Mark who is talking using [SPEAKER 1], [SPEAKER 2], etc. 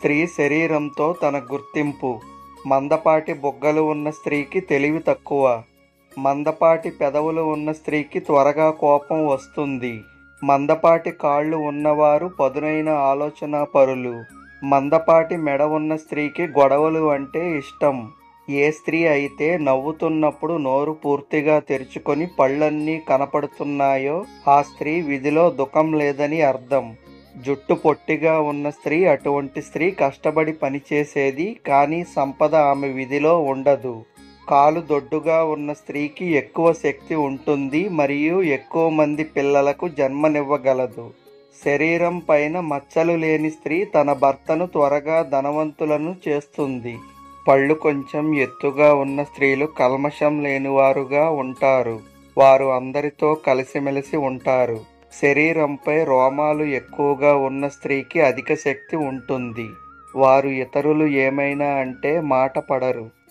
[SPEAKER 1] స్త్రీ శరీరంతో తన గుర్తింపు మందపాటి బొగ్గలు ఉన్న స్త్రీకి తెలివి తక్కువ మందపాటి పెదవులు ఉన్న స్త్రీకి త్వరగా కోపం వస్తుంది మందపాటి కాళ్ళు ఉన్నవారు పదునైన ఆలోచన పరులు మందపాటి మెడ ఉన్న స్త్రీకి గొడవలు అంటే ఇష్టం ఏ స్త్రీ అయితే నవ్వుతున్నప్పుడు నోరు పూర్తిగా తెరుచుకొని పళ్ళన్నీ కనపడుతున్నాయో ఆ స్త్రీ విధిలో దుఃఖం లేదని అర్థం జుట్టు పొట్టిగా ఉన్న స్త్రీ అటువంటి స్త్రీ కష్టపడి పనిచేసేది కానీ సంపద ఆమె విధిలో ఉండదు కాలు దొడ్డుగా ఉన్న స్త్రీకి ఎక్కువ శక్తి ఉంటుంది మరియు ఎక్కువ మంది పిల్లలకు జన్మనివ్వగలదు శరీరం పైన మచ్చలు లేని స్త్రీ తన భర్తను త్వరగా ధనవంతులను చేస్తుంది పళ్ళు కొంచెం ఎత్తుగా ఉన్న స్త్రీలు కల్మషం లేనివారుగా ఉంటారు వారు అందరితో కలిసిమెలిసి ఉంటారు శరీరంపై రోమాలు ఎక్కువగా ఉన్న స్త్రీకి అధిక శక్తి ఉంటుంది వారు ఇతరులు ఏమైనా అంటే మాట పడరు